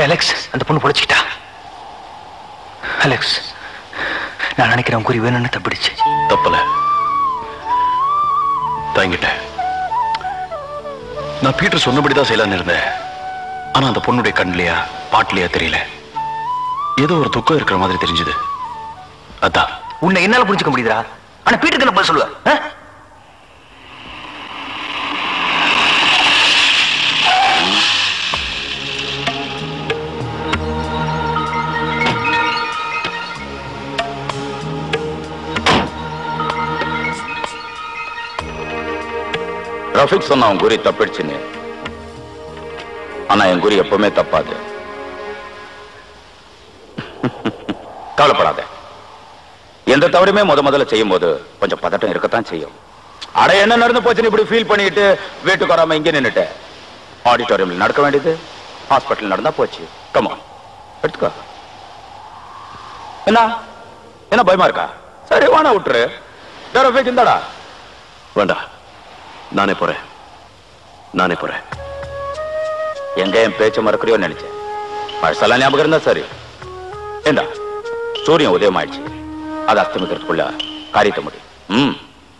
Alex அந்த பொண்ணு பொழைச்சிக்கிட்டா Alex நான் நினைக்கிறேன் குறி வேணும்னு தப்பிடுச்சு தப்பல தாங்கிட்டேன் நான் பீட்டர் சொன்னபடிதான் செய்யலாம்னு இருந்தேன் ஆனா அந்த பொண்ணுடைய கண்லையா பாட்டுலையா தெரியல ஏதோ ஒரு துக்கம் இருக்கிற மாதிரி தெரிஞ்சது அதான் உன்னை என்னால புரிஞ்சுக்க முடியுதா ஆனா பீட்டருக்கு என்ன பதில் சொல்லுவ ஆ? ரஃபிக் சொன்ன அவன் குறி தப்பிடுச்சுன்னு ஆனா என் குறி எப்பவுமே தப்பாது கவலைப்படாத எந்த தவறுமே முத முதல்ல செய்யும் போது கொஞ்சம் பதட்டம் இருக்கத்தான் செய்யும் அட என்ன நடந்து போச்சுன்னு இப்படி ஃபீல் பண்ணிட்டு வீட்டுக்கு வராம இங்கே நின்னுட்ட ஆடிட்டோரியம்ல நடக்க வேண்டியது ஹாஸ்பிட்டல் நடந்தா போச்சு கமா எடுத்துக்கோ என்ன என்ன பயமா இருக்கா சரி வாணா விட்டுரு வேற ரஃபிக் இந்தாடா வேண்டாம் நானே போறேன் நானே போறேன் எங்க என் பேச்ச மறக்கறியோ நினைச்சேன் பழசெல்லாம் ஞாபகம் இருந்தா சரி ஏண்டா சூரியன் உதயம் ஆயிடுச்சு அது அஸ்தமிக்கிறதுக்குள்ள காரியத்தை முடியும் ம்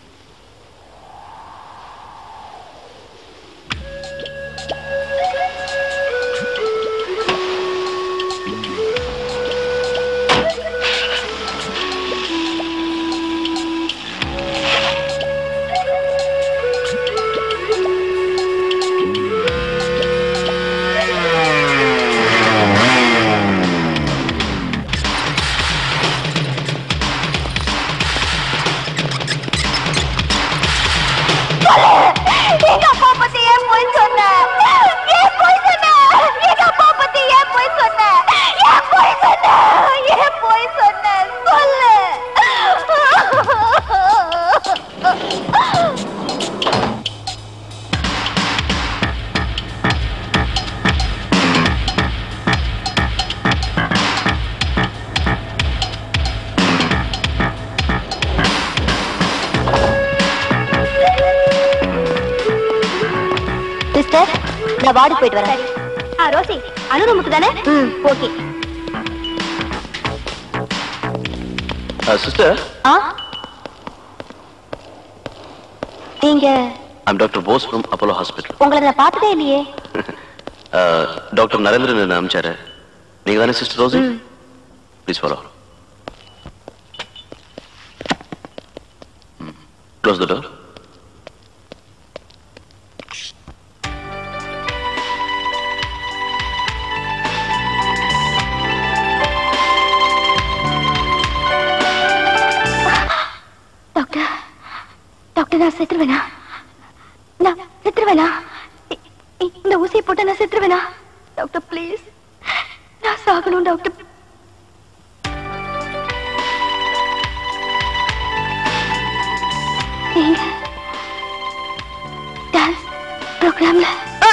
எங்க அப்பா பத்தி ஏன் போய் சொன்ன ஏன் போய் சொன்ன எங்க அப்பா பத்தி ஏன் போய் சொன்ன ஏன் போய் சொன்ன ஏன் போய் சொன்ன சொல்லு சிஸ்டர் நான் வாடி போயிட்டு வரேன் ஆ ரோசி அனுரமுக்கு தானே ம் ஓகே சிஸ்டர் ஆ நீங்க I'm doctor Bose from Apollo hospital உங்களை நான் பார்த்ததே இல்லையே டாக்டர் நரேந்திரன் என்ன அனுப்பிச்சாரு நீங்க தானே sister Rosy please follow close the door doctor doctor நான் செத்துருவேனா நான் செத்துருவேனா இ- இ- இந்த ஊசியை போட்டு நான் செத்துருவேனா டாக்டர் ப்ளீஸ் நான் சாகணும் டாக்டர் நீங்க டான்ஸ் ப்ரோக்ராம்ல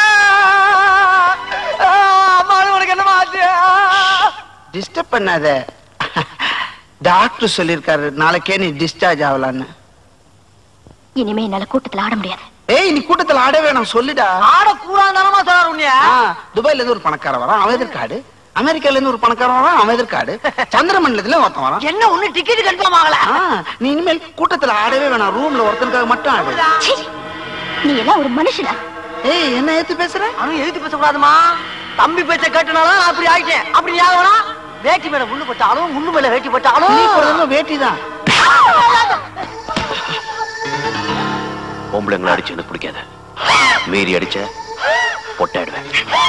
டிஸ்டர்ப் பண்ணாத டாக்டர் சொல்லியிருக்காரு நாளைக்கே நீ டிஸ்சார்ஜ் ஆகலான்னு இனிமே என்னால கூட்டத்துல ஆட முடியாது ஏய் நீ கூட்டத்துல ஆட வேணாம் சொல்லுடா ஆடக்கூடாதானமா சார் உன்னைய ஆ, துபாய்ல இருந்து ஒரு பணக்காரன் வரான் அவன் எதிர்க்காடு அமெரிக்கால இருந்து ஒரு பணக்காரன் வரான் அவன் எதிர்க்காடு சந்திரமண்டலத்துல ஒருத்தன் வரான் என்ன ஒண்ணு டிக்கெட் கன்ஃபார்ம் ஆகல ஆ, நீ இனிமேல் கூட்டத்துல ஆடவே வேணாம் ரூம்ல ஒருத்தனுக்காக மட்டும் ஆடு சீ, நீ எல்லாம் ஒரு மனுஷனா ஏய் என்ன ஏத்து பேசுற அவன் எதிர்த்து பேசக்கூடாதுமா தம்பி பேச்ச கேட்டனால நான் அப்படி ஆயிட்டேன் அப்படி ஆகனா வேட்டி மேல முள்ளு பட்டாலும் முள்ளு மேல வேட்டி பட்டாலும் நீ போடுறதும் வேட்டிதான் பொம்பளைங்களை அடிச்சு எனக்கு பிடிக்காது மீறி அடிச்ச பொட்டாயிடுவேன்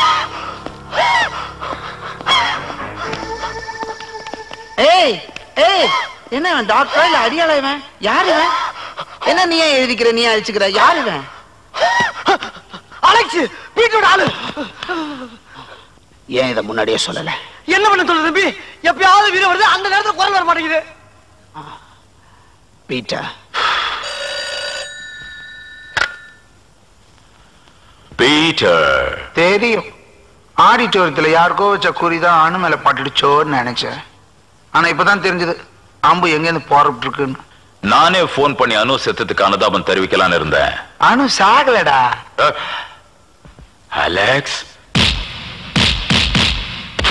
ஏய் ஏய் என்ன இவன் டாக்டரா இல்ல அடியாளா இவன் யார் இவன் என்ன நீ ஏன் எழுதிக்கிற நீ அழிச்சுக்கிற யார் இவன் அலெக்ஸ் வீட்டோட ஆளு ஏன் இதை முன்னாடியே சொல்லல என்ன பண்ண சொல்லுது தம்பி எப்பயாவது வீடு வருது அந்த நேரத்துல குரல் வர மாட்டேங்குது பீட்டர் பீட்டர் தெரியும் ஆடிட்டோரியத்துல யாருக்கோ வச்ச குறிதான் அணு மேல பட்டுடுச்சோன்னு நினைச்சேன் ஆனா இப்பதான் தெரிஞ்சது அம்பு எங்க இருந்து போறப்பட்டு இருக்குன்னு நானே போன் பண்ணி அனு செத்ததுக்கு அனுதாபம் தெரிவிக்கலான்னு இருந்தேன் அணு சாகலடா அஹ், அலெக்ஸ்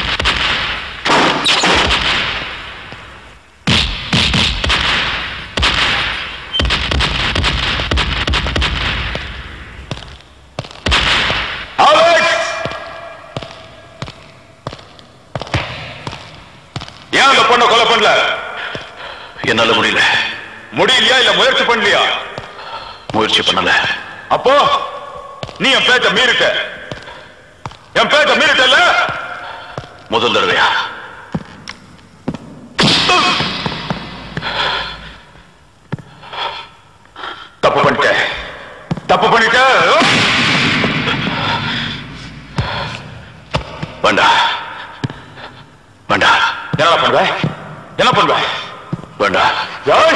பொண்ணை கொலை பண்ணல என்னால முடியல முடியலையா இல்ல முயற்சி பண்ணலையா முயற்சி பண்ணல அப்போ நீ என் பேச்ச மீறிட்ட என் பேச்ச மீறிட்டல்ல முதல் தடவையா தப்பு பண்ணிட்ட தப்பு பண்ணிட்ட வேண்டாம் வேண்டாம் என்ன பண்ணுவ என்ன பண்ணுவ வேண்டாம் ஏய்!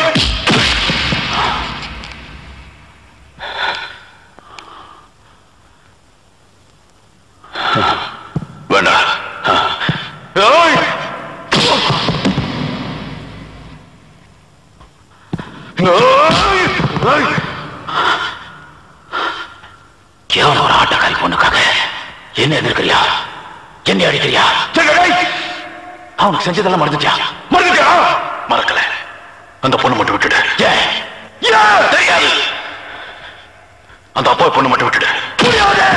வேண்டாம் ஏய்! ஏய்! ஏய்! கேவலம் ஒரு ஆட்டக்காரி பொண்ணுக்காக என்ன எதிர்க்கிறியா என்ன அடிக்கிறியா சரி, ஏய்! அவனுக்கு செஞ்சதெல்லாம் மறந்துட்டியா மறந்துட்டியா? மறக்கல அந்த பொண்ணு மட்டும் விட்டுடு ஏன் ஏன்? தெரியாது அந்த அப்பா பொண்ணு மட்டும் விட்டுடு முடியாது.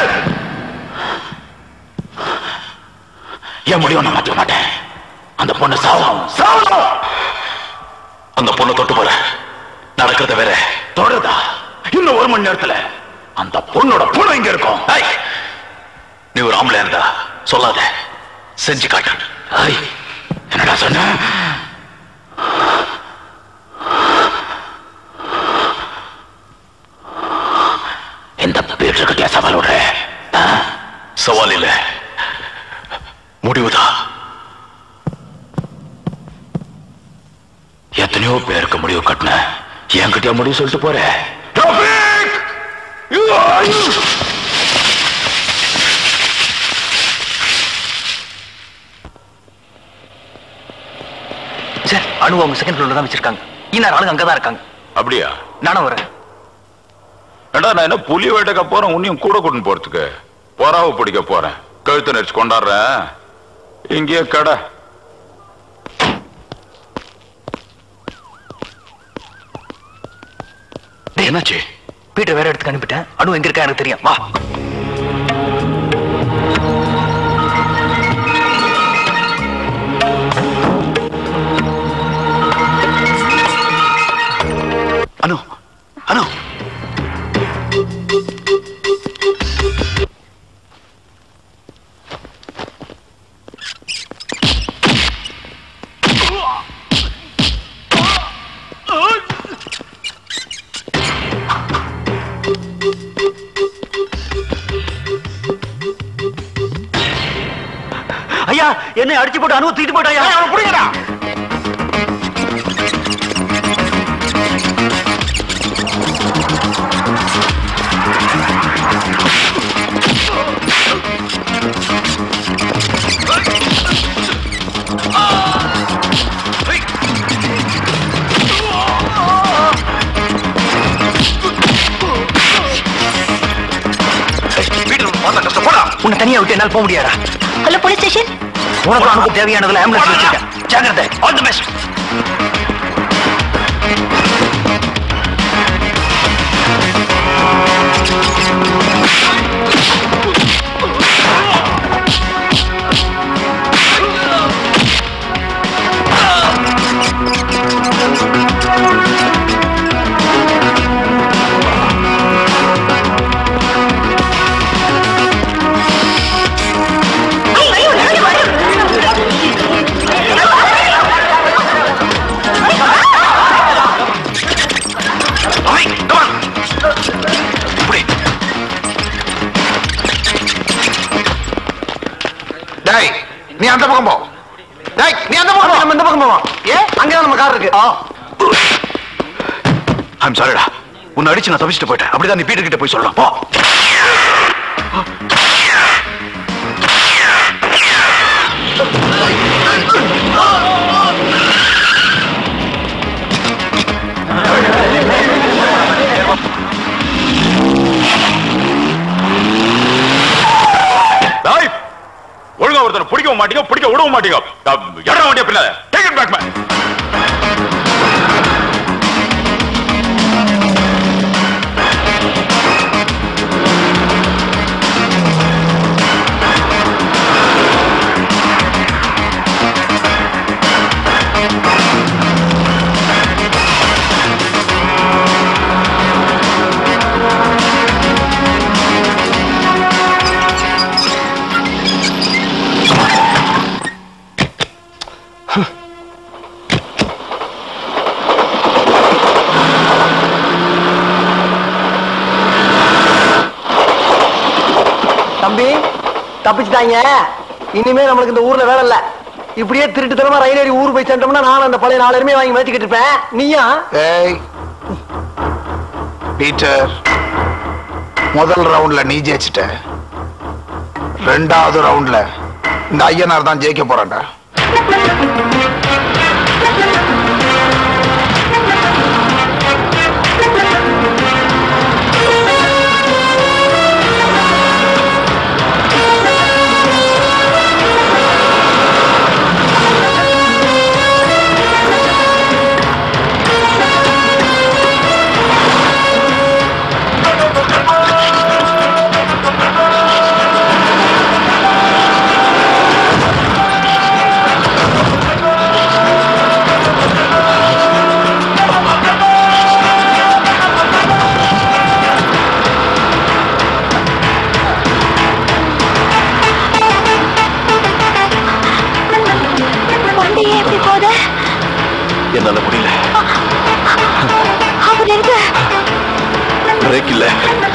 ஏன் முடியும் நான் மாத்திக்க மாட்டேன் அந்த பொண்ணு சாவும் சாவணும். அந்த பொண்ணு தொட்டு போற நடக்கிறத வேற தொடருதா இன்னும் ஒரு மணி நேரத்துல அந்த பொண்ணோட பொண்ணு இங்க இருக்கும் ஐய், நீ ஒரு ஆம்பளை இருந்தா சொல்லாத செஞ்சு காட்டு ஐய், என்னடா சொன்ன இந்த பீட்டர்கிட்ட சவால் விடுற ஆ? சவால் இல்ல முடிவுதான் எத்தனையோ பேருக்கு முடிவு கட்டின என்கிட்ட முடிவு சொல்லிட்டு போற ரஃபீக்! ஏய்! சார் அணு அவங்க செகண்ட் ஃப்ளோர்ல தான் வச்சிருக்காங்க இன்னும் ஆளுங்க அங்கதான் இருக்காங்க அப்படியா நானும் வரேன் ஏண்டா நான் என்ன புலி வேட்டைக்க போறேன் உன்னையும் கூட கூட்டின்னு போறதுக்கு பொறாவு பிடிக்க போறேன் கழுத்து நெரிச்சு கொண்டாடுறேன் இங்கேயே கடை டேய், என்னாச்சு பீட்டர் வேற இடத்துக்கு அனுப்பிட்டேன் அணு எங்க இருக்கா எனக்கு தெரியும் வா அனு அனு ஐயா என்னை அடிச்சு போட்டு அணு தூக்கிட்டு போட்டாயா புரியுதா உன்னை தனியா விட்டு என்னால போக முடியாதா ஹலோ போலீஸ் ஸ்டேஷன் உனக்கு அனுப்பு தேவையானதுல ஆம்புலன்ஸ் வச்சிருக்கேன் ஜாக்கிரதை ஆல் தி பெஸ்ட் டேய் நீ அந்த பக்கம் போ டேய் நீ அந்த பக்கம் போ நம்ம இந்த பக்கம் போவோம் ஏ அங்கதான் நம்ம கார் இருக்கு ஐம் சாரிடா உன்னை அடிச்சு நான் தப்பிச்சுட்டு போயிட்டேன் அப்படிதான் நீ பீட்டர் கிட்ட போய் சொல்லலாம் போ டேய், ஒழுங்கா ஒருத்தனை பிடிக்கவும் மாட்டீங்க பிடிக்க விடவும் மாட்டீங்க இடம் வண்டிய பின்னால டேக் இட் பேக் மேன் தப்பிச்சுட்டாங்க இனிமே நம்மளுக்கு இந்த ஊர்ல வேலை இல்ல இப்படியே திருட்டுத்தனமா ரயில் ஏறி ஊர் போய் சேர்ந்தோம்னா நான் அந்த பழைய நாலுமே வாங்கி மேய்ச்சிக்கிட்டு இருப்பேன் நீயும் ஏய் பீட்டர் முதல் ரவுண்ட்ல நீ ஜெயிச்சிட்ட ரெண்டாவது ரவுண்ட்ல இந்த ஐயனார் தான் ஜெயிக்க போறான்டா வண்டி ஏன் இப்படி போகுது என்னால முடியல அவர் எங்க பிரேக் இல்ல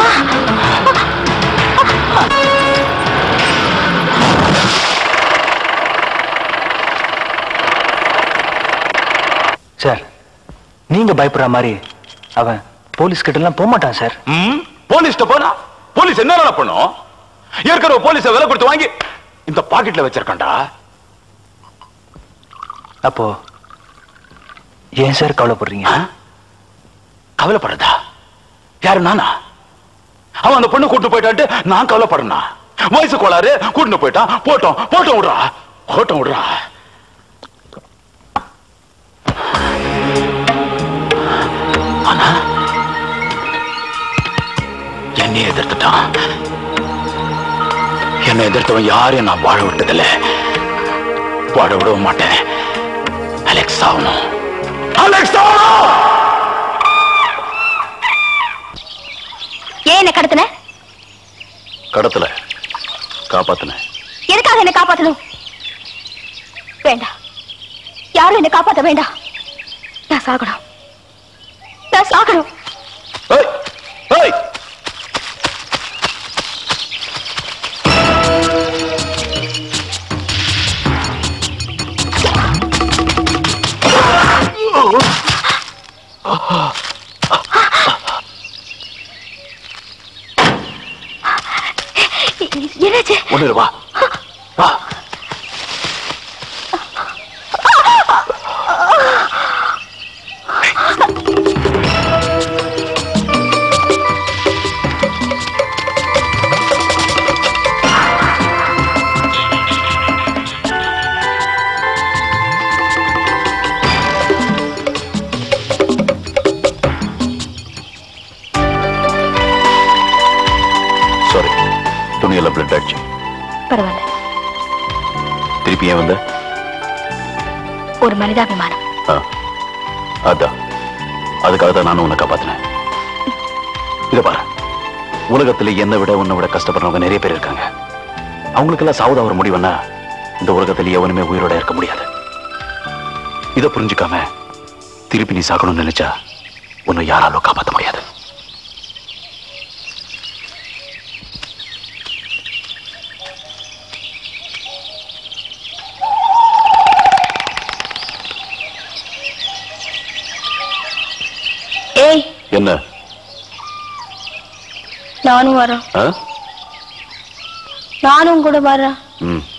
சார் நீங்க பயப்படுற மாதிரி அவன் போலீஸ் கிட்ட எல்லாம் போக மாட்டான் சார் ம் போலீஸ்ட்ட போனா போலீஸ் என்ன பண்ணும் ஏற்கனவே போலீஸ விலை கொடுத்து வாங்கி இந்த பாக்கெட்ல வச்சிருக்கான்டா அப்போ ஏன் சார் கவலைப்படுறீங்க ஆ? கவலைப்படுறதா யாரு நானா அவன் அந்த பொண்ணு கூட்டு போயிட்டான்ட்டு நான் கவலைப்படுறா வயசு கோளாறு கூட்டு போயிட்டான் போட்டோம் போட்டோம் விடுறா போட்டோம் விடுறா ஆனா என்னை எதிர்த்துட்டான் என்னை எதிர்த்தவன் யாரையும் நான் வாழ விட்டதில்ல வாழ விடவும் மாட்டேன் அலெக்ஸ் ஆகணும் அலெக்ஸ் ஆகணும் ஏன் என்ன கடத்தின கடத்தல காப்பாத்தின எதுக்காக என்ன காப்பாத்தணும் வேண்டாம் யாரும் என்ன காப்பாத்த வேண்டாம் நான் சாகணும் நான் சாகணும் ஏய் ஏய் எ- எ- என்னாச்சு ஒண்ணு இரு, வா வா சாரி துணியெல்லாம் பிளட் ஆயிடுச்சு பரவாயில்ல திருப்பி ஏன் வந்த ஒரு மனிதாபிமானம் ஆ, அதான் அதுக்காக தான் நானும் உன்னை காப்பாத்தினேன் இத பாரு உலகத்துல என்னை விட உன்னை விட கஷ்டப்படுறவங்க நிறைய பேர் இருக்காங்க அவங்களுக்கெல்லாம் சாவுதா ஒரு முடிவுன்னா இந்த உலகத்துல எவனுமே உயிரோட இருக்க முடியாது இதை புரிஞ்சுக்காம திருப்பி நீ சாக்கணும்னு நினைச்சா உன்னை யாராலும் காப்பாற்ற முடியாது ஏய் என்ன நானும் வரேன் ஆ? நானும் கூட வரேன் ம்